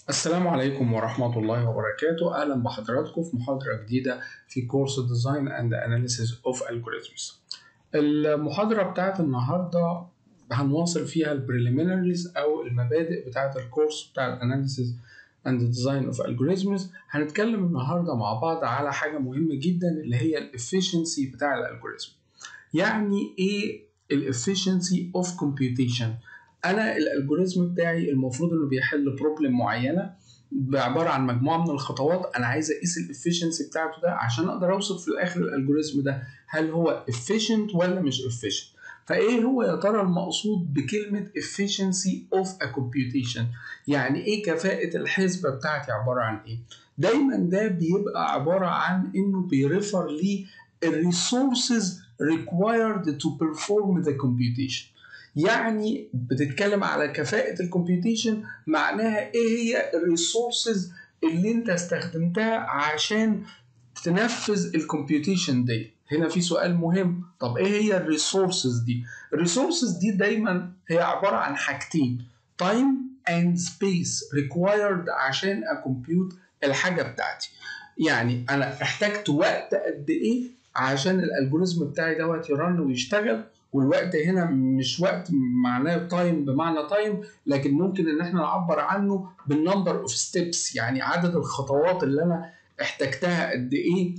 السلام عليكم ورحمة الله وبركاته أهلا بحضراتكم في محاضرة جديدة في كورس Design and Analysis of Algorithms المحاضرة بتاعت النهاردة هنواصل فيها البريليمينريز أو المبادئ بتاعت الكورس بتاع Analysis and Design of Algorithms هنتكلم النهاردة مع بعض على حاجة مهمة جدا اللي هي الافشنسي بتاع الالجوريزم يعني ايه الافشنسي اوف كومبيوتيشن انا الالجوريزم بتاعي المفروض انه بيحل بروبلم معينه بعباره عن مجموعه من الخطوات انا عايز اقيس الافشنسي بتاعته ده عشان اقدر اوصف في الاخر الالجوريزم ده هل هو efficient ولا مش efficient فايه هو يا ترى المقصود بكلمه efficiency of a computation يعني ايه كفاءه الحسبه بتاعتي عباره عن ايه دايما ده بيبقى عباره عن انه بيريفر لي الريسورسز required to perform the computation يعني بتتكلم على كفاءة الكمبيوتيشن معناها ايه هي الريسورسز اللي انت استخدمتها عشان تنفذ الكمبيوتيشن دي هنا في سؤال مهم طب ايه هي الريسورسز دي الريسورسز دي دايما هي عبارة عن حاجتين time and space required عشان اكمبيوت الحاجة بتاعتي يعني انا احتجت وقت قد ايه عشان الالجوريزم بتاعي دوت يرن ويشتغل والوقت هنا مش وقت معناه تايم بمعنى تايم لكن ممكن ان احنا نعبر عنه بالنمبر اوف ستيبس يعني عدد الخطوات اللي انا احتجتها قد ايه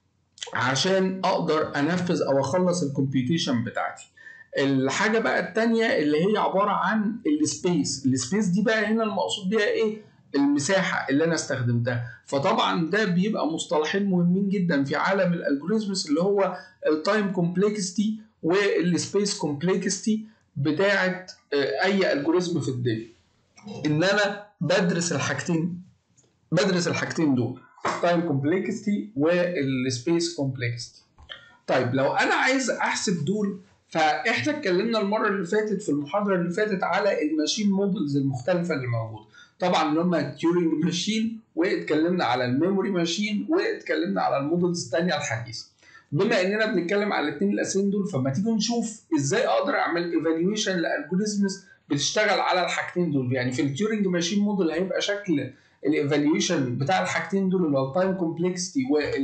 عشان اقدر انفذ او اخلص الكمبيوتيشن بتاعتي الحاجه بقى التانية اللي هي عباره عن السبيس السبيس دي بقى هنا المقصود بيها ايه المساحه اللي انا استخدمتها فطبعا ده بيبقى مصطلحين مهمين جدا في عالم الالجوريزمز اللي هو التايم كومبلكسيتي والسبيس كومبلكسيتي بتاعت اي الجوريزم في الدنيا ان انا بدرس الحاجتين بدرس الحاجتين دول تايم كومبلكسيتي والسبيس كومبلكسيتي طيب لو انا عايز احسب دول فاحنا اتكلمنا المره اللي فاتت في المحاضره اللي فاتت على الماشين مودلز المختلفه اللي موجوده طبعا اللي هم التيورينج ماشين واتكلمنا على الميموري ماشين واتكلمنا على المودلز الثانيه الحديثه بما اننا بنتكلم على الاثنين الاساسيين دول فما تيجي نشوف ازاي اقدر اعمل ايفالويشن لالجوريزمز بتشتغل على الحاجتين دول يعني في التيورينج ماشين موديل هيبقى شكل الايفالويشن بتاع الحاجتين دول اللي هو التايم كومبلكسيتي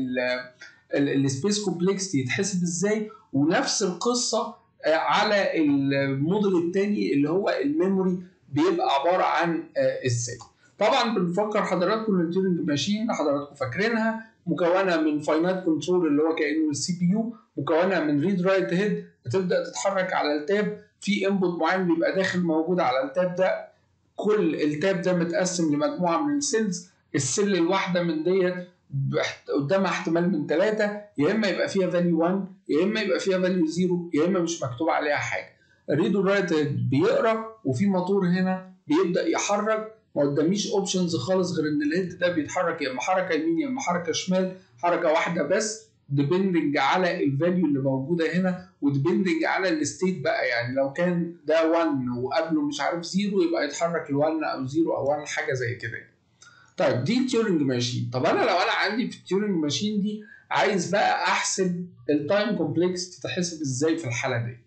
والسبيس كومبلكسيتي يتحسب ازاي ونفس القصه على الموديل الثاني اللي هو الميموري بيبقى عباره عن ازاي طبعا بنفكر حضراتكم ان التيورينج ماشين حضراتكم فاكرينها مكونه من فاينات كنترول اللي هو كانه السي بي يو مكونه من ريد رايت هيد بتبدا تتحرك على التاب في انبوت معين بيبقى داخل موجود على التاب ده كل التاب ده متقسم لمجموعه من السيلز السيل الواحده من ديت قدامها احتمال من ثلاثه يا اما يبقى فيها فاليو 1 يا اما يبقى فيها فاليو 0 يا اما مش مكتوب عليها حاجه الريد رايت هيد بيقرا وفي موتور هنا بيبدا يحرك ما قداميش اوبشنز خالص غير ان الهيد ده بيتحرك يا اما حركه يمين يا اما حركه شمال حركه واحده بس ديبندنج على الفاليو اللي موجوده هنا وديبندنج على الستيت بقى يعني لو كان ده 1 وقبله مش عارف 0 يبقى يتحرك ال1 او 0 او 1 حاجه زي كده طيب دي التيورنج ماشين طب انا لو انا عندي في التيورنج ماشين دي عايز بقى احسب التايم كومبلكس تتحسب ازاي في الحاله دي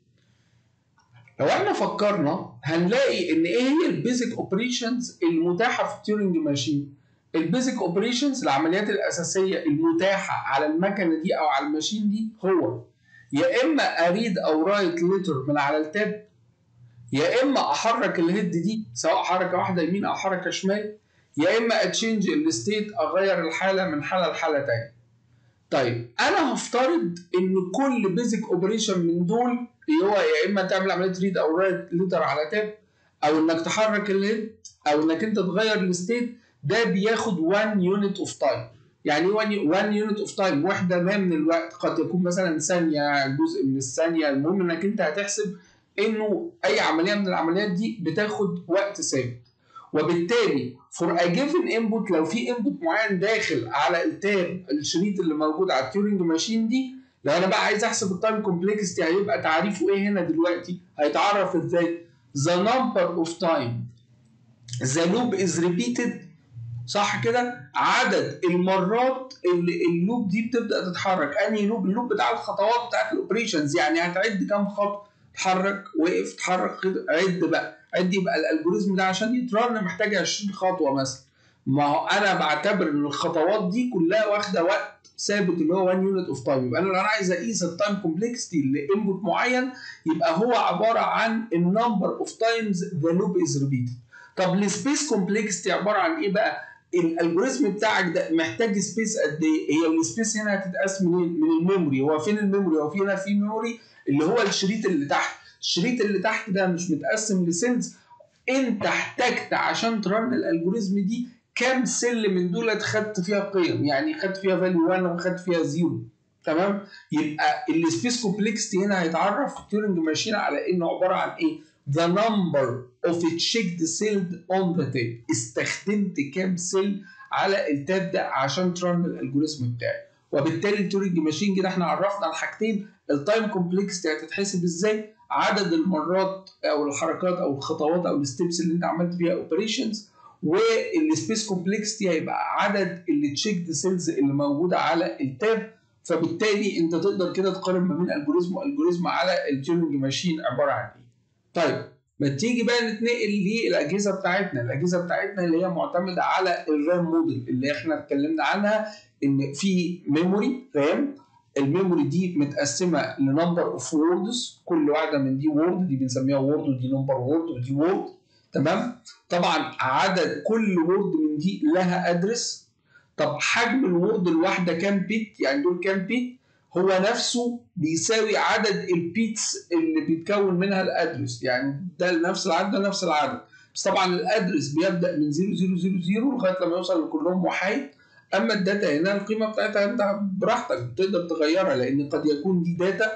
لو احنا فكرنا هنلاقي ان ايه هي البيزك اوبريشنز المتاحه في التيورنج ماشين البيزك اوبريشنز العمليات الاساسيه المتاحه على المكنه دي او على الماشين دي هو يا اما اريد او رايت ليتر من على التاب يا اما احرك الهيد دي سواء حركه واحده يمين او حركه شمال يا اما اتشينج الستيت اغير الحاله من حاله لحاله تانية طيب انا هفترض ان كل بيزك اوبريشن من دول هو يا اما تعمل عمليه ريد او رايت ليتر على تاب او انك تحرك الهيد او انك انت تغير الستيت ده بياخد 1 يونت اوف تايم يعني 1 يونت اوف تايم وحده ما من الوقت قد يكون مثلا ثانيه جزء من الثانيه المهم انك انت هتحسب انه اي عمليه من العمليات دي بتاخد وقت ثابت وبالتالي فور ا جيفن انبوت لو في انبوت معين داخل على التاب الشريط اللي موجود على التيورنج ماشين دي لو انا بقى عايز احسب التايم كومبلكسيتي هيبقى تعريفه ايه هنا دلوقتي هيتعرف ازاي the number of time the loop is repeated صح كده عدد المرات اللي اللوب دي بتبدا تتحرك انهي لوب اللوب بتاع الخطوات بتاعت الاوبريشنز يعني هتعد كام خطوه اتحرك وقف اتحرك عد بقى عد يبقى الالجوريزم ده عشان يترن محتاج 20 خطوه مثلا ما هو انا بعتبر ان الخطوات دي كلها واخده وقت ثابت اللي هو 1 يونت اوف تايم يبقى انا لو انا عايز اقيس التايم كومبلكسيتي لانبوت معين يبقى هو عباره عن النمبر اوف تايمز ذا لوب از ريبيتد طب السبيس كومبلكسيتي عباره عن ايه بقى؟ الالجوريزم بتاعك ده محتاج سبيس قد ايه؟ هي السبيس هنا هتتقاس منين؟ من الميموري هو فين الميموري؟ هو في هنا في ميموري اللي هو الشريط اللي تحت الشريط اللي تحت ده مش متقسم لسيلز انت احتجت عشان ترن الالجوريزم دي كام سل من دول خدت فيها قيم يعني خدت فيها فاليو 1 وخدت فيها 0 تمام يبقى السبيس كومبلكسيتي هنا هيتعرف في تيورنج ماشين على انه عباره عن ايه the number of checked cells on the tab استخدمت كام سيل على التاب ده عشان ترن الالجوريزم بتاعي وبالتالي التيورنج ماشين كده احنا عرفنا الحاجتين التايم كومبلكسيتي هتتحسب ازاي عدد المرات او الحركات او الخطوات او الستبس اللي انت عملت فيها اوبريشنز والسبيس كومبلكسيتي هيبقى عدد اللي تشيكد سيلز اللي موجوده على التاب فبالتالي انت تقدر كده تقارن ما بين الجوريزم والجوريزم على التيورنج ماشين عباره عن ايه. طيب ما تيجي بقى نتنقل للاجهزه بتاعتنا، الاجهزه بتاعتنا اللي هي معتمده على الرام موديل اللي احنا اتكلمنا عنها ان في ميموري رام الميموري دي متقسمه لنمبر اوف ووردز كل واحده من دي وورد دي بنسميها وورد ودي نمبر وورد ودي وورد تمام طبعا عدد كل وورد من دي لها ادرس طب حجم الوورد الواحده كام بيت يعني دول كام بيت هو نفسه بيساوي عدد البيتس اللي بيتكون منها الادرس يعني ده نفس العدد ده نفس العدد بس طبعا الادرس بيبدا من 0000 لغايه لما يوصل لكلهم وحيد اما الداتا هنا القيمه بتاعتها انت براحتك تقدر تغيرها لان قد يكون دي داتا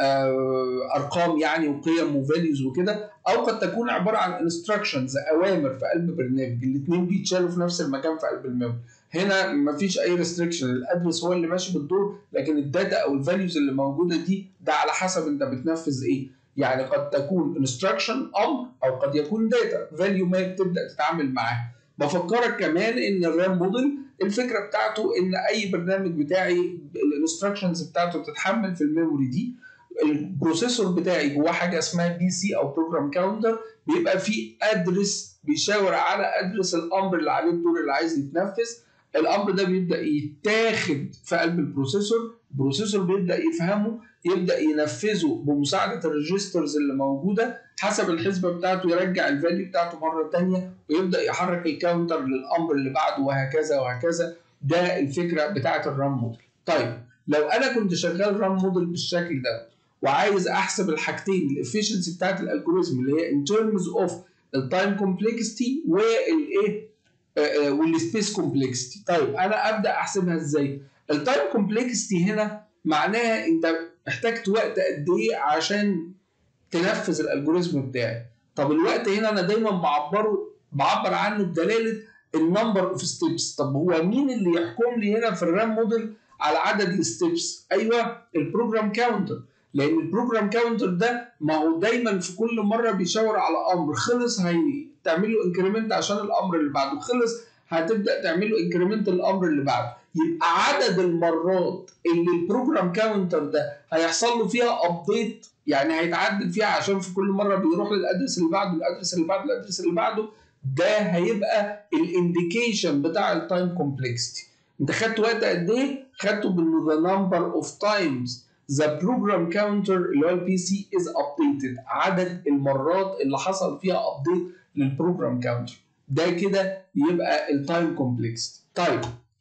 ارقام يعني وقيم وفاليوز وكده او قد تكون عباره عن انستراكشنز اوامر في قلب برنامج الاثنين بيتشالوا في نفس المكان في قلب الميموري هنا مفيش اي ريستريكشن الادرس هو اللي ماشي بالدور لكن الداتا او الفاليوز اللي موجوده دي ده على حسب انت بتنفذ ايه يعني قد تكون انستراكشن امر او قد يكون داتا فاليو ما بتبدا تتعامل معاه بفكرك كمان ان الرام موديل الفكره بتاعته ان اي برنامج بتاعي الانستراكشنز بتاعته بتتحمل في الميموري دي البروسيسور بتاعي جواه حاجه اسمها بي سي او بروجرام كاونتر بيبقى فيه ادرس بيشاور على ادرس الامر اللي عليه الدور اللي عايز يتنفذ الامر ده بيبدا يتاخد في قلب البروسيسور البروسيسور بيبدا يفهمه يبدا ينفذه بمساعده الريجسترز اللي موجوده حسب الحسبه بتاعته يرجع الفاليو بتاعته مره ثانيه ويبدا يحرك الكاونتر للامر اللي بعده وهكذا وهكذا ده الفكره بتاعه الرام موديل طيب لو انا كنت شغال رام موديل بالشكل ده وعايز احسب الحاجتين الافشنسي بتاعت الالجوريزم اللي هي ان ترمز اوف التايم كومبلكسيتي والايه والسبيس كومبلكسيتي طيب انا ابدا احسبها ازاي التايم كومبلكسيتي هنا معناها انت احتجت وقت قد ايه عشان تنفذ الالجوريزم بتاعي طب الوقت هنا انا دايما بعبره بعبر عنه بدلاله النمبر اوف ستيبس طب هو مين اللي يحكم لي هنا في الرام موديل على عدد الستيبس ايوه البروجرام كاونتر لان البروجرام كاونتر ده ما هو دايما في كل مره بيشاور على امر خلص هتعمل له انكريمنت عشان الامر اللي بعده خلص هتبدا تعمل له انكريمنت الامر اللي بعده يبقى عدد المرات اللي البروجرام كاونتر ده هيحصل له فيها ابديت يعني هيتعدل فيها عشان في كل مره بيروح للادرس اللي بعده الادرس اللي بعده الادرس اللي بعده ده هيبقى الانديكيشن بتاع التايم كومبلكسيتي انت خدت وقت قد ايه؟ خدته بانه ذا نمبر اوف تايمز ذا بروجرام كاونتر اللي هو البي سي از ابديتد عدد المرات اللي حصل فيها ابديت للبروجرام كاونتر ده كده يبقى التايم كومبلكسيتي طيب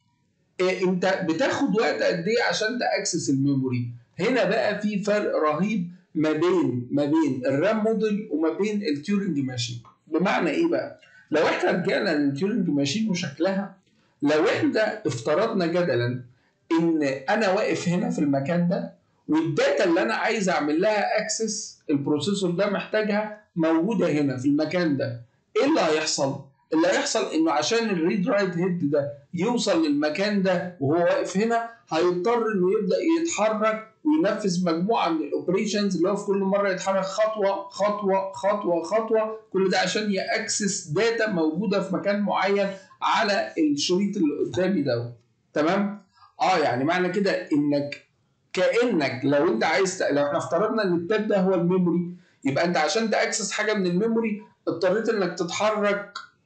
إيه انت بتاخد وقت قد ايه عشان تاكسس الميموري هنا بقى في فرق رهيب ما بين ما بين الرام موديل وما بين التيورنج ماشين بمعنى ايه بقى لو احنا رجعنا للتيورنج ماشين وشكلها لو احنا افترضنا جدلا ان انا واقف هنا في المكان ده والداتا اللي انا عايز اعمل لها اكسس البروسيسور ده محتاجها موجوده هنا في المكان ده ايه اللي هيحصل اللي هيحصل انه عشان الريد رايت هيد ده يوصل للمكان ده وهو واقف هنا هيضطر انه يبدا يتحرك وينفذ مجموعه من الاوبريشنز اللي هو في كل مره يتحرك خطوه خطوه خطوه خطوه كل ده عشان ياكسس داتا موجوده في مكان معين على الشريط اللي قدامي ده تمام اه يعني معنى كده انك كانك لو انت عايز لو احنا افترضنا ان التاب ده هو الميموري يبقى انت عشان تاكسس حاجه من الميموري اضطريت انك تتحرك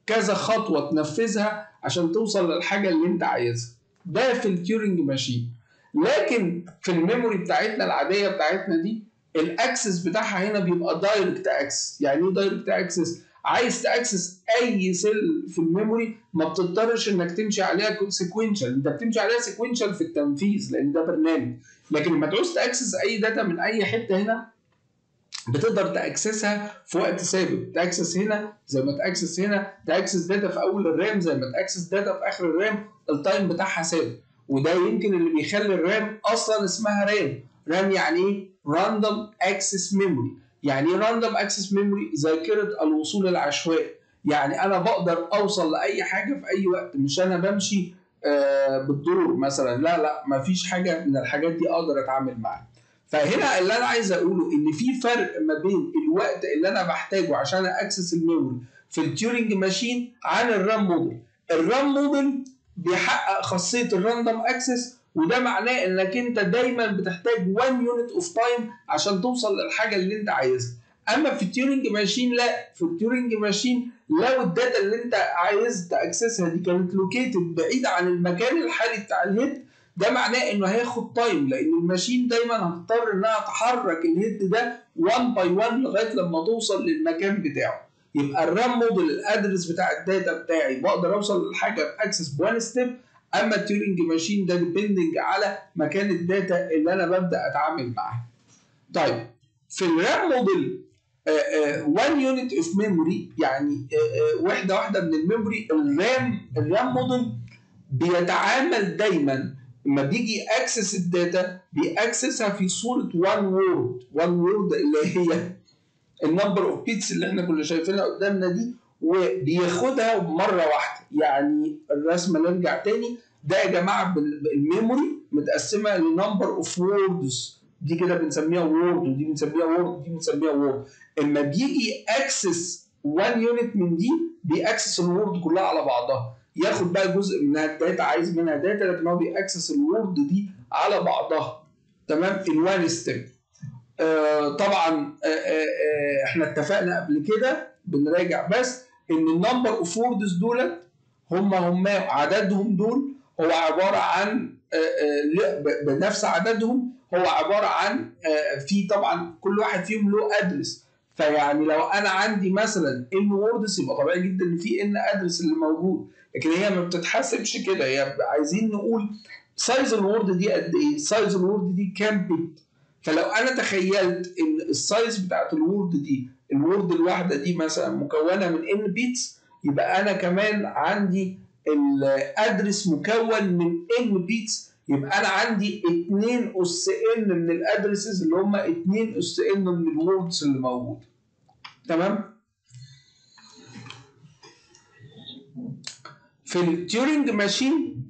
كذا خطوه تنفذها عشان توصل للحاجه اللي انت عايزها ده في التيورنج ماشين لكن في الميموري بتاعتنا العاديه بتاعتنا دي الاكسس بتاعها هنا بيبقى دايركت اكسس يعني ايه دايركت اكسس عايز تاكسس اي سيل في الميموري ما بتضطرش انك تمشي عليها سيكوينشال انت بتمشي عليها سيكوينشال في التنفيذ لان ده برنامج لكن لما تعوز تاكسس اي داتا من اي حته هنا بتقدر تاكسسها في وقت ثابت تاكسس هنا زي ما تاكسس هنا تاكسس داتا في اول الرام زي ما تاكسس داتا في اخر الرام التايم بتاعها ثابت وده يمكن اللي بيخلي الرام اصلا اسمها رام رام يعني ايه راندوم اكسس ميموري يعني ايه راندوم اكسس ميموري ذاكره الوصول العشوائي يعني انا بقدر اوصل لاي حاجه في اي وقت مش انا بمشي آه بالدور مثلا لا لا ما فيش حاجه من الحاجات دي اقدر اتعامل معاها فهنا اللي انا عايز اقوله ان في فرق ما بين الوقت اللي انا بحتاجه عشان اكسس الميموري في التيورنج ماشين عن الرام موديل الرام موديل بيحقق خاصيه الراندوم اكسس وده معناه انك انت دايما بتحتاج 1 يونت اوف تايم عشان توصل للحاجه اللي انت عايزها اما في التيورنج ماشين لا في التيورنج ماشين لو الداتا اللي انت عايز تاكسسها دي كانت لوكيتد بعيد عن المكان الحالي بتاع الهيد ده معناه انه هياخد تايم لان الماشين دايما هتضطر انها تحرك الهيد ده 1 باي 1 لغايه لما توصل للمكان بتاعه يبقى الرام موديل الادرس بتاع الداتا بتاعي بقدر اوصل للحاجه باكسس بوان ستيب اما التيورنج ماشين ده ديبندنج على مكان الداتا اللي انا ببدا اتعامل معاها. طيب في الرام موديل 1 يونت اوف ميموري يعني uh, uh, وحده واحده من الميموري الرام الرام موديل بيتعامل دايما لما بيجي اكسس الداتا بيأكسسها في صوره 1 وورد 1 وورد اللي هي النمبر اوف بيتس اللي احنا كنا شايفينها قدامنا دي وبياخدها مره واحده يعني الرسمه نرجع تاني ده يا جماعه الميموري متقسمه لنمبر اوف ووردز دي كده بنسميها وورد ودي بنسميها وورد ودي بنسميها وورد اما بيجي اكسس 1 يونت من دي بيأكسس الوورد كلها على بعضها ياخد بقى جزء منها الداتا عايز منها داتا لكن هو بيأكسس الوورد دي على بعضها تمام في الوان ستيب آه طبعا آه آه احنا اتفقنا قبل كده بنراجع بس ان النمبر اوف ووردز دولت هم هم عددهم دول هو عباره عن بنفس عددهم هو عباره عن في طبعا كل واحد فيهم له ادرس فيعني لو انا عندي مثلا ان ووردز يبقى طبيعي جدا ان في ان ادرس اللي موجود لكن هي ما بتتحسبش كده هي عايزين نقول سايز الوورد دي قد ايه؟ سايز الوورد دي كام بت؟ فلو انا تخيلت ان السايز بتاعت الوورد دي الوورد الواحده دي مثلا مكونه من ان بيتس يبقى انا كمان عندي الادرس مكون من ان بيتس يبقى انا عندي 2 اس ان من الادرسز اللي هم 2 اس ان من الووردز اللي موجوده تمام في التيورنج ماشين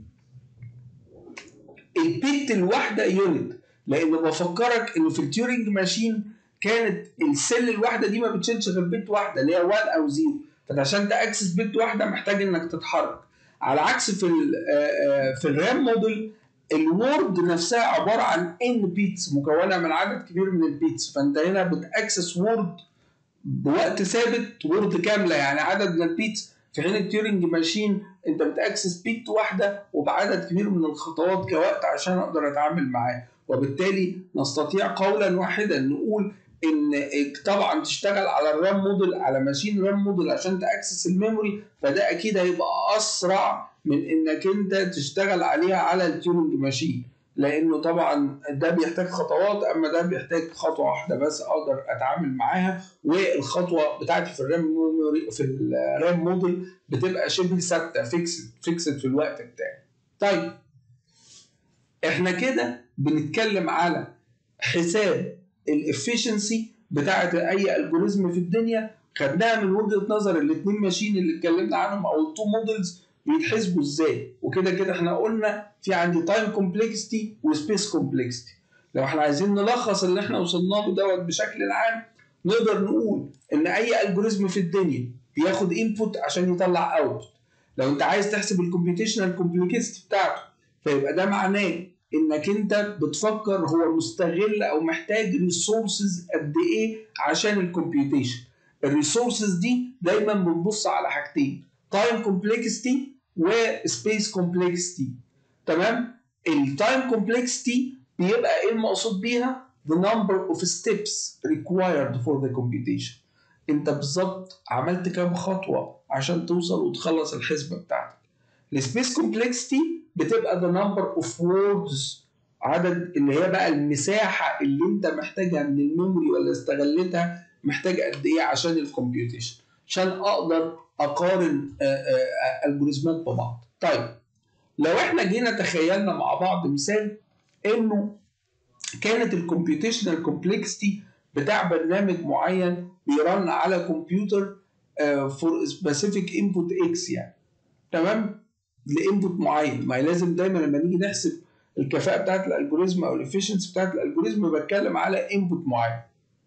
البيت الواحده يونت لان بفكرك ان في التيورنج ماشين كانت السيل الواحده دي ما بتشيلش غير بيت واحده اللي هي 1 او 0 فعشان تاكسس بيت واحده محتاج انك تتحرك على عكس في في الرام موديل الوورد نفسها عباره عن ان بيتس مكونه من عدد كبير من البيتس فانت هنا بتاكسس وورد بوقت ثابت وورد كامله يعني عدد من البيتس في حين التيورنج ماشين انت بتاكسس بيت واحده وبعدد كبير من الخطوات كوقت عشان اقدر اتعامل معاه وبالتالي نستطيع قولا واحدا نقول ان طبعا تشتغل على الرام موديل على ماشين رام موديل عشان تاكسس الميموري فده اكيد هيبقى اسرع من انك انت تشتغل عليها على التيورنج ماشين لانه طبعا ده بيحتاج خطوات اما ده بيحتاج خطوه واحده بس اقدر اتعامل معاها والخطوه بتاعتي في الرام ميموري في الرام موديل بتبقى شبه ثابته فيكسد فيكسد في الوقت بتاعي. طيب احنا كده بنتكلم على حساب الافشنسي بتاعت اي الجوريزم في الدنيا خدناها من وجهه نظر الاثنين ماشين اللي اتكلمنا عنهم او التو موديلز بيتحسبوا ازاي وكده كده احنا قلنا في عندي تايم كومبلكسيتي وسبيس كومبلكسيتي لو احنا عايزين نلخص اللي احنا وصلنا له دوت بشكل عام نقدر نقول ان اي الجوريزم في الدنيا بياخد انبوت عشان يطلع اوتبوت لو انت عايز تحسب الكمبيوتيشنال كومبلكسيتي بتاعته فيبقى ده معناه انك انت بتفكر هو مستغل او محتاج ريسورسز قد ايه عشان الكمبيوتيشن الريسورسز دي دايما بنبص على حاجتين تايم كومبلكسيتي وسبيس كومبلكسيتي تمام التايم كومبلكسيتي بيبقى ايه المقصود بيها the number of steps required for the computation انت بالظبط عملت كام خطوه عشان توصل وتخلص الحسبه بتاعتك السبيس كومبلكسيتي بتبقى the number of words عدد اللي هي بقى المساحه اللي انت محتاجها من الميموري ولا استغلتها محتاج قد ايه عشان الكمبيوتيشن عشان اقدر اقارن الجوريزمات ببعض طيب لو احنا جينا تخيلنا مع بعض مثال انه كانت الكمبيوتيشنال كومبلكسيتي بتاع برنامج معين بيرن على كمبيوتر فور سبيسيفيك انبوت اكس يعني تمام لانبوت معين ما لازم دايما لما نيجي نحسب الكفاءه بتاعت الالجوريزم او الافشنسي بتاعت الالجوريزم بتكلم على انبوت معين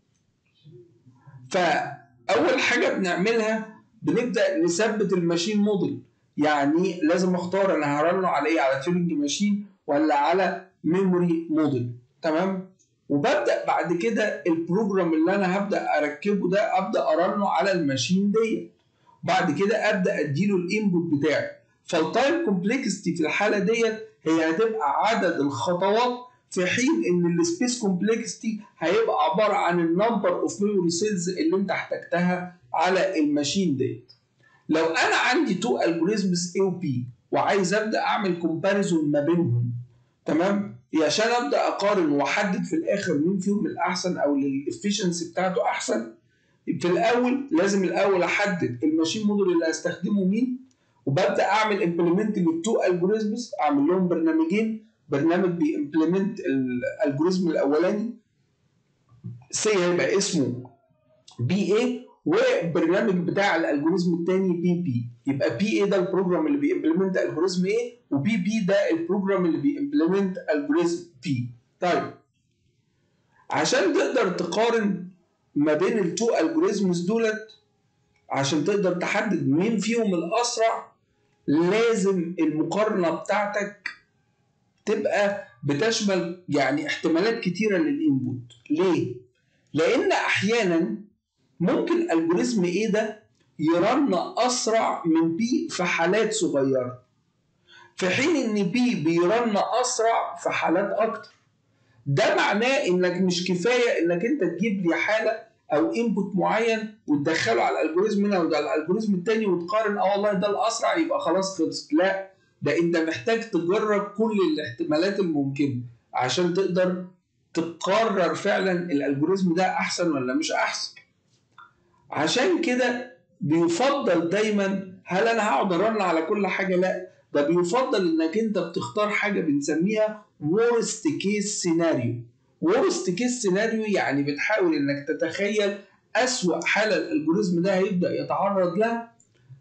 فاول حاجه بنعملها بنبدا نثبت الماشين موديل يعني لازم اختار انا هرنه على ايه على تيورنج ماشين ولا على ميموري موديل تمام وببدا بعد كده البروجرام اللي انا هبدا اركبه ده ابدا ارنه على الماشين دي بعد كده ابدا اديله الانبوت بتاعي فالتايم كومبلكسيتي في الحاله ديت هي هتبقى عدد الخطوات في حين ان السبيس كومبلكسيتي هيبقى عباره عن النمبر اوف ميموري سيلز اللي انت احتجتها على الماشين ديت لو انا عندي تو الجوريزمز A و B وعايز ابدا اعمل كومباريزون ما بينهم تمام عشان ابدا اقارن واحدد في الاخر مين فيهم الاحسن او الافشنسي بتاعته احسن في الاول لازم الاول احدد الماشين موديل اللي هستخدمه مين وببدا اعمل امبلمنت للتو الجوريزمز اعمل لهم برنامجين برنامج بيمبلمنت الالجوريزم الاولاني سي هيبقى اسمه بي اي والبرنامج بتاع الالجوريزم الثاني بي بي يبقى بي اي ده البروجرام اللي بيمبلمنت الجوريزم ايه وبي بي ده البروجرام اللي بيمبلمنت الجوريزم بي طيب عشان تقدر تقارن ما بين التو الجوريزمز دولت عشان تقدر تحدد مين فيهم الاسرع لازم المقارنه بتاعتك تبقى بتشمل يعني احتمالات كتيره للانبوت ليه لان احيانا ممكن الجوريزم ايه ده يرن اسرع من بي في حالات صغيره في حين ان بي بيرن اسرع في حالات اكتر ده معناه انك مش كفايه انك انت تجيب لي حاله او انبوت معين وتدخله على الالجوريزم هنا وده على الالجوريزم الثاني وتقارن اه والله ده الاسرع يبقى خلاص خلصت لا ده انت محتاج تجرب كل الاحتمالات الممكنه عشان تقدر تقرر فعلا الالجوريزم ده احسن ولا مش احسن عشان كده بيفضل دايما هل انا هقعد ارن على كل حاجه لا ده بيفضل انك انت بتختار حاجه بنسميها worst case scenario worst case scenario يعني بتحاول انك تتخيل اسوأ حاله الالجوريزم ده هيبدا يتعرض لها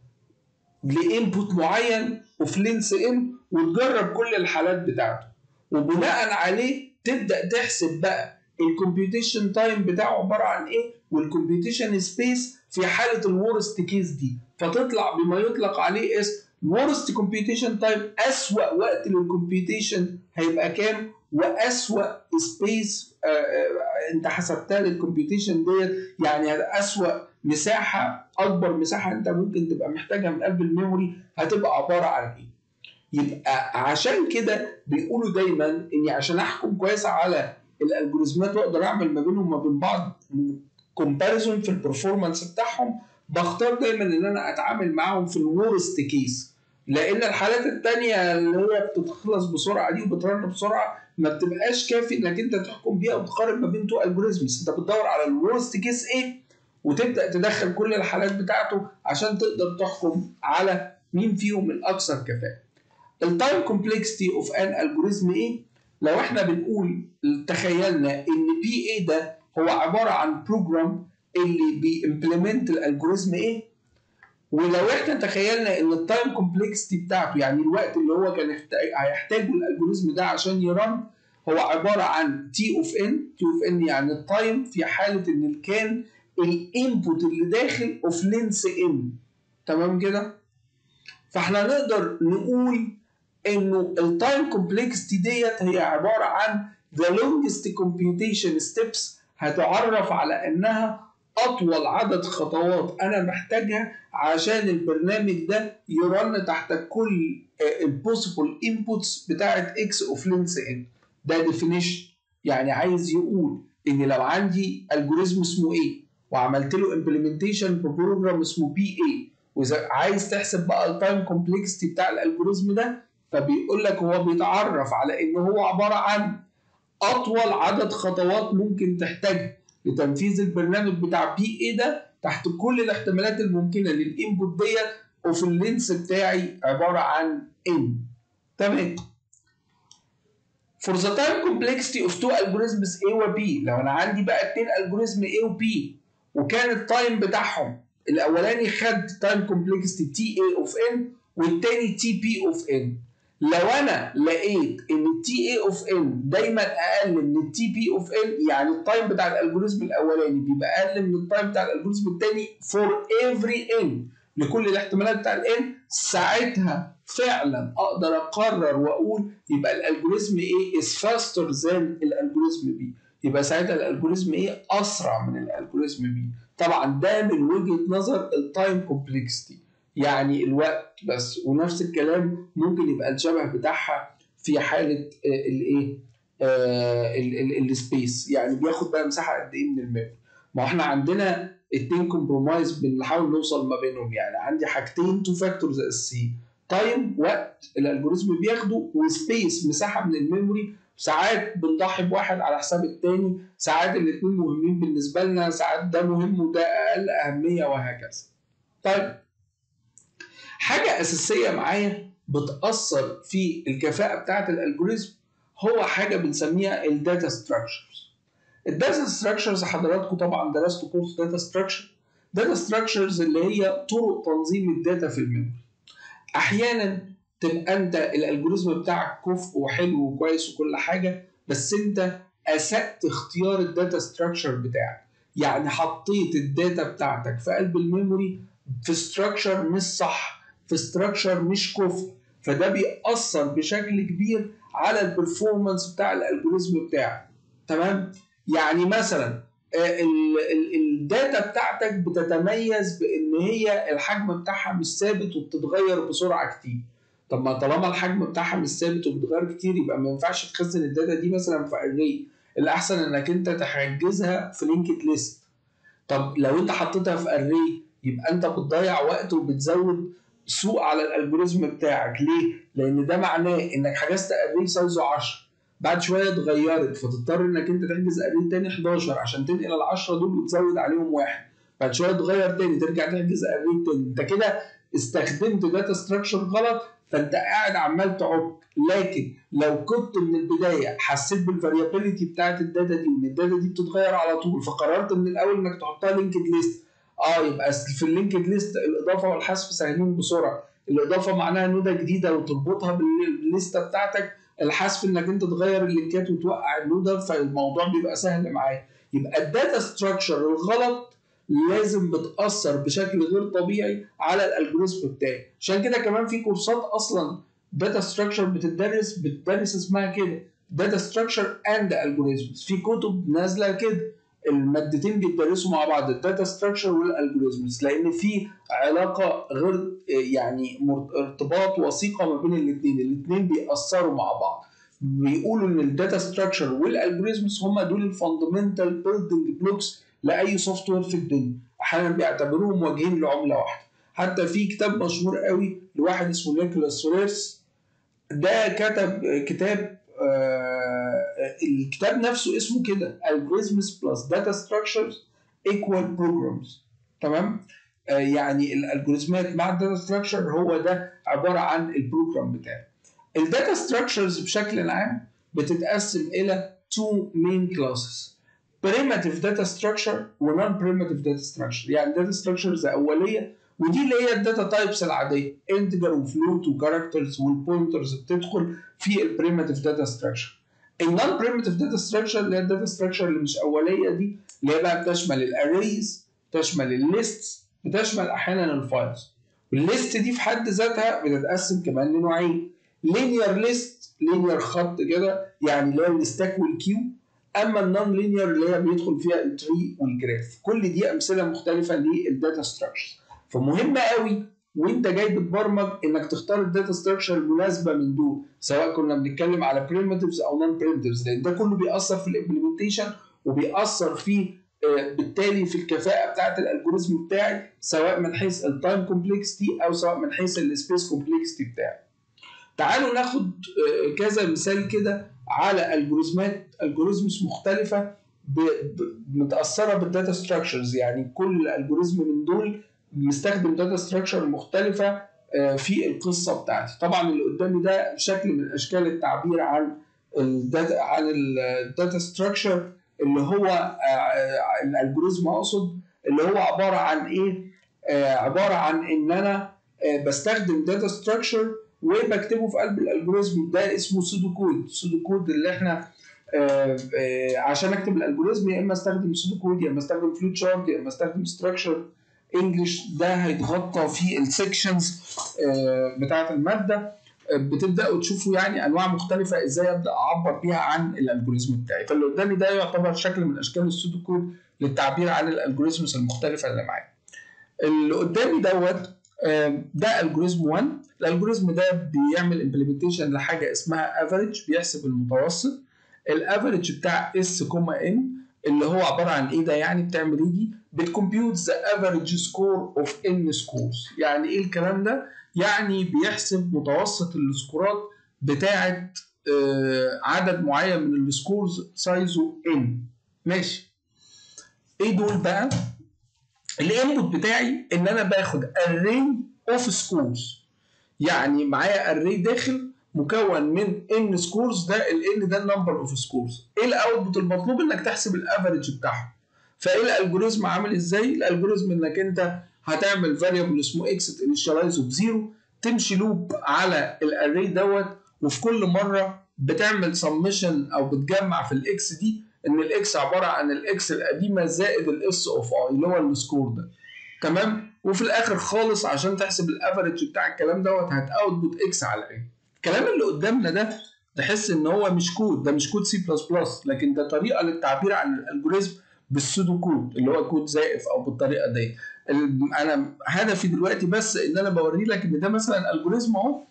لانبوت معين وفي لينس ان وتجرب كل الحالات بتاعته وبناء عليه تبدا تحسب بقى الكمبيوتيشن تايم بتاعه عباره عن ايه والكمبيوتيشن سبيس في حاله الورست كيس دي فتطلع بما يطلق عليه اسم ورست كومبيوتيشن تايم اسوا وقت للكمبيوتيشن هيبقى كام واسوا سبيس آه آه انت حسبتها للكمبيوتيشن ديت يعني اسوا مساحه اكبر مساحه انت ممكن تبقى محتاجها من قلب الميموري هتبقى عباره عن ايه يبقى عشان كده بيقولوا دايما اني عشان احكم كويس على الالجوريزمات واقدر اعمل ما بينهم وما بين بعض كومباريزون في البرفورمانس بتاعهم بختار دايما ان انا اتعامل معاهم في الورست كيس لان الحالات التانية اللي هي بتخلص بسرعه دي وبترن بسرعه ما بتبقاش كافي انك انت تحكم بيها وتقارن ما بين تو الجوريزمز انت بتدور على الورست كيس ايه وتبدا تدخل كل الحالات بتاعته عشان تقدر تحكم على مين فيهم الاكثر كفاءه التايم كومبلكسيتي اوف ان الجوريزم ايه لو احنا بنقول تخيلنا ان بي اي ده هو عباره عن بروجرام اللي بيمبلمنت الالجوريزم ايه ولو احنا تخيلنا ان التايم كومبلكسيتي بتاعته يعني الوقت اللي هو كان هيحتاجه الالجوريزم ده عشان يرن هو عباره عن تي اوف ان تي اوف ان يعني التايم في حاله ان كان الانبوت اللي داخل اوف لينس ان تمام كده فاحنا نقدر نقول انه التايم كومبلكسيتي ديت هي عباره عن the longest computation steps هتعرف على انها اطول عدد خطوات انا محتاجها عشان البرنامج ده يرن تحت كل البوسيبل انبوتس بتاعت اكس اوف لينس ان ده ديفينيشن يعني عايز يقول ان لو عندي الجوريزم اسمه ايه وعملت له امبلمنتيشن ببروجرام اسمه بي اي واذا عايز تحسب بقى التايم كومبلكسيتي بتاع الالجوريزم ده فبيقول لك هو بيتعرف على ان هو عباره عن اطول عدد خطوات ممكن تحتاجها لتنفيذ البرنامج بتاع بي اي ده تحت كل الاحتمالات الممكنه للانبوت ديت وفي اللينس بتاعي عباره عن ان تمام For the time complexity of two algorithms A و B لو انا عندي بقى اتنين algorithm A و B وكان التايم بتاعهم الاولاني خد تايم كومبلكسيتي تي اي اوف ان والتاني تي بي اوف ان لو انا لقيت ان التي اي اوف ان دايما اقل من التي بي اوف ان يعني التايم بتاع الالجوريزم الاولاني بيبقى اقل من التايم بتاع الالجوريزم الثاني فور افري ان لكل الاحتمالات بتاع الان ساعتها فعلا اقدر اقرر واقول يبقى الالجوريزم ايه از فاستر ذان الالجوريزم بي يبقى ساعتها الالجوريزم ايه اسرع من الالجوريزم بي طبعا ده من وجهه نظر التايم كومبلكسيتي يعني الوقت بس ونفس الكلام ممكن يبقى الشبه بتاعها في حاله الايه السبيس يعني بياخد بقى مساحه قد ايه من الميموري ما احنا عندنا اتنين كومبرومايز بنحاول نوصل ما بينهم يعني عندي حاجتين تو فاكتورز اساسيين تايم وقت الالجوريزم بياخده وسبيس مساحه من الميموري ساعات بنضحي بواحد على حساب التاني ساعات الاتنين مهمين بالنسبه لنا ساعات ده مهم وده اقل اهميه وهكذا طيب حاجه اساسيه معايا بتاثر في الكفاءه بتاعه الالجوريزم هو حاجه بنسميها الداتا ستراكشرز الداتا ستراكشرز حضراتكم طبعا درستوا كورس داتا ستراكشر داتا ستراكشرز اللي هي طرق تنظيم الداتا في الميموري احيانا تبقى انت الالجوريزم بتاعك كفء وحلو وكويس وكل حاجه بس انت اسأت اختيار الداتا ستراكشر بتاعك يعني حطيت الداتا بتاعتك في قلب الميموري في ستراكشر مش صح في ستراكشر مش كفء فده بيأثر بشكل كبير على البرفورمانس بتاع الالجوريزم بتاعك تمام يعني مثلا الداتا بتاعتك بتتميز بان هي الحجم بتاعها مش ثابت وبتتغير بسرعه كتير طب ما طالما الحجم بتاعها مش ثابت وبتتغير كتير يبقى ما ينفعش تخزن الداتا دي مثلا في اري الاحسن انك انت تحجزها في لينكد ليست طب لو انت حطيتها في اري يبقى انت بتضيع وقت وبتزود سوء على الالجوريزم بتاعك ليه؟ لان ده معناه انك حجزت اري سايزه 10 بعد شويه اتغيرت فتضطر انك انت تحجز اري تاني 11 عشان تنقل ال 10 دول وتزود عليهم واحد بعد شويه اتغير تاني ترجع تحجز اري تاني انت كده استخدمت داتا ستراكشر غلط فانت قاعد عمال تعك لكن لو كنت من البدايه حسيت بالفاريابيليتي بتاعت الداتا دي وان الداتا دي بتتغير على طول فقررت من الاول انك تحطها لينكد ليست اه يبقى في اللينكد ليست الاضافه والحذف سهلين بسرعه الاضافه معناها نوده جديده وتربطها بالليسته بتاعتك الحذف انك انت تغير اللينكات وتوقع النوده فالموضوع بيبقى سهل معايا يبقى الداتا ستراكشر الغلط لازم بتاثر بشكل غير طبيعي على الالجوريزم بتاعي عشان كده كمان في كورسات اصلا داتا ستراكشر بتدرس بتدرس اسمها كده داتا ستراكشر اند الجوريزمز في كتب نازله كده المادتين بيدرسوا مع بعض الداتا ستراكشر والالجوريزمز لان في علاقه غير يعني ارتباط وثيقه ما بين الاثنين الاثنين بيأثروا مع بعض بيقولوا ان الداتا ستراكشر والالجوريزمز هم دول الفاندمنتال بيلدنج بلوكس لاي سوفت وير في الدنيا احيانا بيعتبروهم وجهين لعمله واحده حتى في كتاب مشهور قوي لواحد اسمه نيكولاس فوريرس ده كتب كتاب آه الكتاب نفسه اسمه كده algorithms plus data structures equal programs تمام آه يعني الالجوريزمات مع الداتا ستراكشر هو ده عباره عن البروجرام بتاعي الداتا ستراكشرز بشكل عام بتتقسم الى two main classes primitive data structure و non primitive data structure يعني data structures اوليه ودي اللي هي الداتا تايبس العاديه انتجر وفلوت وكاركترز والبوينترز بتدخل في البريمتيف داتا ستراكشر النون بريمتيف داتا ستراكشر اللي هي الداتا ستراكشر اللي مش اوليه دي اللي هي بقى بتشمل الاريز بتشمل الليست بتشمل احيانا الفايلز والليست دي في حد ذاتها بتتقسم كمان لنوعين لينير ليست لينير خط كده يعني اللي هو الستاك والكيو اما النون لينير اللي هي بيدخل فيها التري والجراف كل دي امثله مختلفه للداتا ستراكشرز فمهم قوي وانت جاي بتبرمج انك تختار الداتا ستراكشر المناسبه من دول سواء كنا بنتكلم على بريمتيفز او نون بريمتيفز لان ده كله بيأثر في الامبلمنتيشن وبيأثر في بالتالي في الكفاءه بتاعه الالجوريزم بتاعي سواء من حيث التايم كومبلكسيتي او سواء من حيث السبيس كومبلكسيتي بتاعي. تعالوا ناخد كذا مثال كده على الجوريزمات الجوريزمز مختلفه متاثره بالداتا ستراكشرز يعني كل الجوريزم من دول مستخدم داتا ستراكشر مختلفه في القصه بتاعتي طبعا اللي قدامي ده شكل من اشكال التعبير عن الداتا عن الداتا ستراكشر اللي هو الالجوريزم اقصد اللي هو عباره عن ايه عباره عن ان انا بستخدم داتا ستراكشر وبكتبه في قلب الالجوريزم ده اسمه سودو كود سودو كود اللي احنا عشان اكتب الالجوريزم يا اما استخدم سودو كود يا اما استخدم فلوت شارت يا اما استخدم ستراكشر انجلش ده هيتغطى في السكشنز بتاعه الماده بتبداوا تشوفوا يعني انواع مختلفه ازاي ابدا اعبر بيها عن الالجوريزم بتاعي فاللي قدامي ده يعتبر شكل من اشكال السودو كود للتعبير عن الالجوريزمز المختلفه اللي معايا اللي قدامي دوت ده الجوريزم 1 الالجوريزم ده بيعمل امبلمنتيشن لحاجه اسمها افريج بيحسب المتوسط الافريج بتاع اس كوما ان اللي هو عباره عن ايه ده يعني بتعمل ايه دي بتكمبيوت ذا افريج سكور اوف ان سكورز يعني ايه الكلام ده يعني بيحسب متوسط السكورات بتاعه آه عدد معين من السكورز سايزه ان ماشي ايه دول بقى الانبوت بتاعي ان انا باخد اري اوف سكورز يعني معايا اري داخل مكون من ان سكورز ده الان ده النمبر اوف سكورز ايه الاوتبوت المطلوب انك تحسب الافريج بتاعهم فايه الالجوريزم عامل ازاي الالجوريزم انك انت هتعمل فاريبل اسمه اكس تنشاليزه بزيرو تمشي لوب على الاري دوت وفي كل مره بتعمل سمشن او بتجمع في الاكس دي ان الاكس عباره عن الاكس القديمه زائد الاس اوف اي اللي هو السكور ده تمام وفي الاخر خالص عشان تحسب الافريج بتاع الكلام دوت هتاوتبوت اكس على ايه الكلام اللي قدامنا ده تحس ان هو مش كود ده مش كود سي بلس بلس لكن ده طريقه للتعبير عن الالجوريزم بالسودو كود اللي هو كود زائف او بالطريقه دي انا هدفي دلوقتي بس ان انا بوري لك ان ده مثلا الجوريزم اهو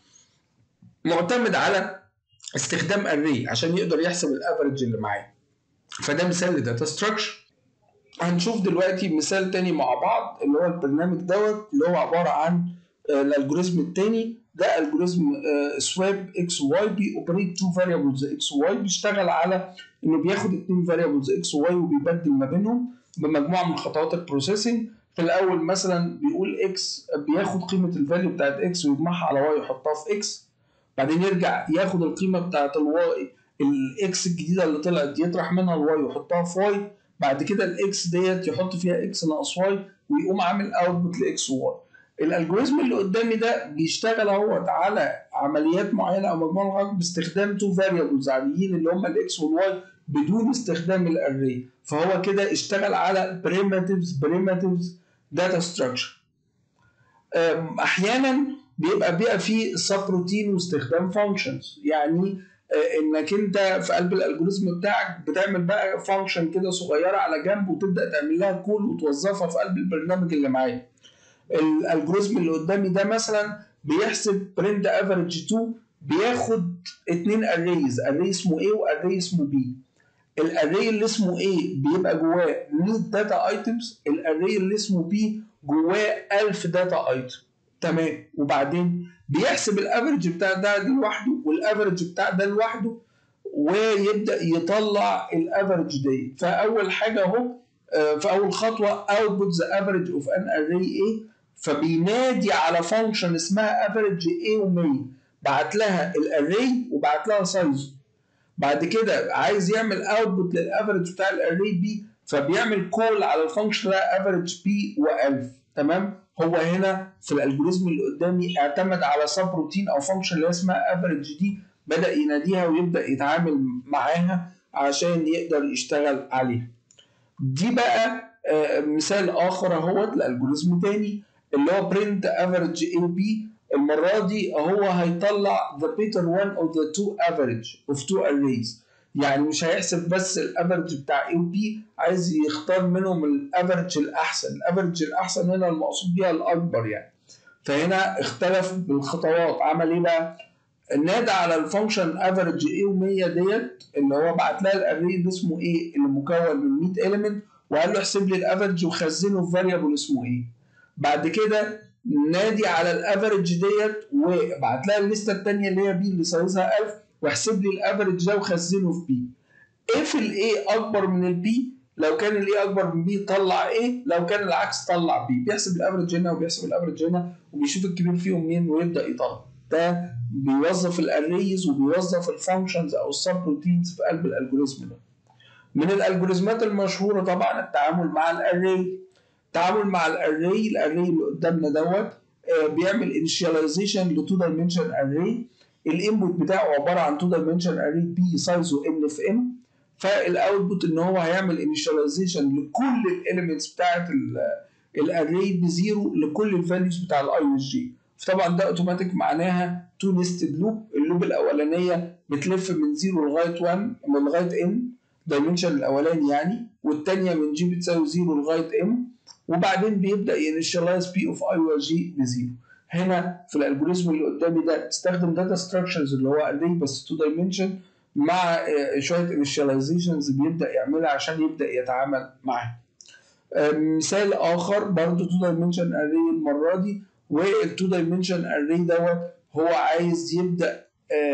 معتمد على استخدام اري عشان يقدر يحسب الافريج اللي معاه فده مثال لداتا ستراكشر هنشوف دلوقتي مثال تاني مع بعض اللي هو البرنامج دوت اللي هو عباره عن الالجوريزم التاني ده الجوريزم سواب اكس واي بيوبريت تو فاريبلز اكس واي بيشتغل على انه بياخد اتنين فاريبلز اكس واي وبيبدل ما بينهم بمجموعه من خطوات البروسيسنج في الاول مثلا بيقول اكس بياخد قيمه الفاليو بتاعت اكس ويجمعها على واي ويحطها في اكس بعدين يرجع ياخد القيمه بتاعت الواي الاكس الجديده اللي طلعت يطرح منها الواي ويحطها في واي بعد كده الاكس ديت يحط فيها اكس ناقص واي ويقوم عامل اوتبوت لاكس وواي الالجوريزم اللي قدامي ده بيشتغل اهوت على عمليات معينه او مجموعه لغايه باستخدام تو فاريبلز عاديين اللي هم الاكس والواي بدون استخدام الاري فهو كده اشتغل على بريماتيفز بريماتيفز داتا ستراكشر احيانا بيبقى بيبقى فيه سب روتين واستخدام فانكشنز يعني انك انت في قلب الالجوريزم بتاعك بتعمل بقى فانكشن كده صغيره على جنب وتبدا تعمل لها كول وتوظفها في قلب البرنامج اللي معايا الالجوريزم اللي قدامي ده مثلا بيحسب برنت افريج 2 بياخد اتنين اريز اري اسمه A واري اسمه B الاري اللي اسمه A بيبقى جواه 100 داتا ايتمز الاري اللي اسمه B جواه 1000 داتا ايتم تمام وبعدين بيحسب الافريج بتاع ده لوحده والافريج بتاع ده لوحده ويبدا يطلع الافريج دي فاول حاجه اهو في اول خطوه اوتبوت ذا افريج اوف ان اري A فبينادي على فانكشن اسمها افريج A و100 بعت لها الاري وبعت لها سايز بعد كده عايز يعمل اوتبوت للافريج بتاع الاري بي فبيعمل كول على الفانكشن ده افريج بي و1000 تمام هو هنا في الالجوريزم اللي قدامي اعتمد على سب روتين او فانكشن اللي اسمها افريج دي بدا يناديها ويبدا يتعامل معاها عشان يقدر يشتغل عليها دي بقى مثال اخر اهوت لالجوريزم تاني اللي هو برنت افريج اي بي المره دي هو هيطلع the better one of the two average of two arrays يعني مش هيحسب بس الافرج بتاع اي وبي عايز يختار منهم الافرج الاحسن الافرج الاحسن هنا المقصود بيها الاكبر يعني فهنا اختلف بالخطوات عمل ايه بقى نادى على الفانكشن افريج ايه و100 ديت اللي هو بعت لها الاري اللي اسمه ايه اللي مكون من 100 اليمنت وقال له احسب لي الافريج وخزنه في فاريبل اسمه ايه بعد كده نادي على الافريج ديت وبعت لها الليسته الثانيه اللي هي بي اللي سايزها 1000 واحسب لي الافريج ده وخزنه في بي اف الاي اكبر من البي لو كان الاي اكبر من بي طلع ايه لو كان العكس طلع بي بيحسب الافريج هنا وبيحسب الافريج هنا وبيشوف الكبير فيهم مين ويبدا يطلع ده بيوظف الاريز وبيوظف الفانكشنز او السب روتينز في قلب الالجوريزم ده من الالجوريزمات المشهوره طبعا التعامل مع الاري التعامل مع الاري الاري اللي قدامنا دوت بيعمل انيشاليزيشن ل 2 دايمنشن اري الانبوت بتاعه عباره عن 2 دايمنشن اري بي سايزه ان في ام فالاوتبوت ان هو هيعمل انيشاليزيشن لكل الاليمنتس بتاعت الاري بزيرو لكل الفاليوز بتاع الاي اس جي فطبعا ده اوتوماتيك معناها تو نستد لوب اللوب الاولانيه بتلف من 0 لغايه 1 من لغايه ان دايمنشن الاولاني يعني والثانيه من جي بتساوي 0 لغايه ام وبعدين بيبدا ينشلايز بي اوف اي وجي بزيرو هنا في الالجوريزم اللي قدامي ده استخدم داتا ستراكشرز اللي هو اري بس 2 دايمنشن مع شويه انيشاليزيشنز بيبدا يعملها عشان يبدا يتعامل معاها مثال اخر برضه 2 دايمنشن اري المره دي وال2 دايمنشن اري دوت هو عايز يبدا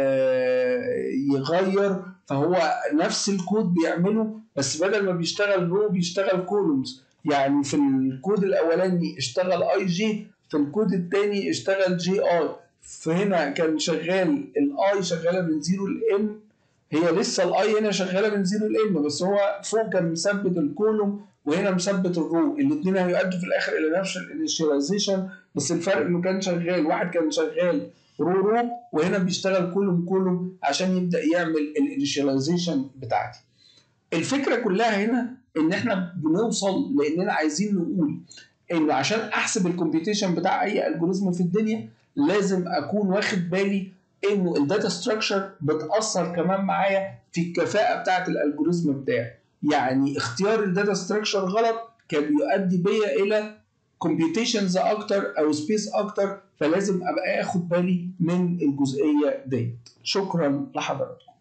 يغير فهو نفس الكود بيعمله بس بدل ما بيشتغل رو بيشتغل كولومز يعني في الكود الاولاني اشتغل اي جي في الكود الثاني اشتغل جي اي فهنا كان شغال الاي شغاله من 0 لان هي لسه الاي هنا شغاله من 0 لان بس هو فوق كان مثبت الكولوم وهنا مثبت الرو الاثنين هيؤدوا في الاخر الى نفس الانيشاليزيشن بس الفرق انه كان شغال واحد كان شغال رو رو وهنا بيشتغل كولوم كولوم عشان يبدا يعمل الانيشاليزيشن بتاعتي الفكره كلها هنا ان احنا بنوصل لاننا عايزين نقول انه عشان احسب الكمبيوتيشن بتاع اي الجوريزم في الدنيا لازم اكون واخد بالي انه الداتا ستراكشر بتاثر كمان معايا في الكفاءه بتاعه الالجوريزم بتاعي يعني اختيار الداتا ستراكشر غلط كان بيؤدي بيا الى كومبيوتيشنز اكتر او سبيس اكتر فلازم ابقى اخد بالي من الجزئيه ديت شكرا لحضراتكم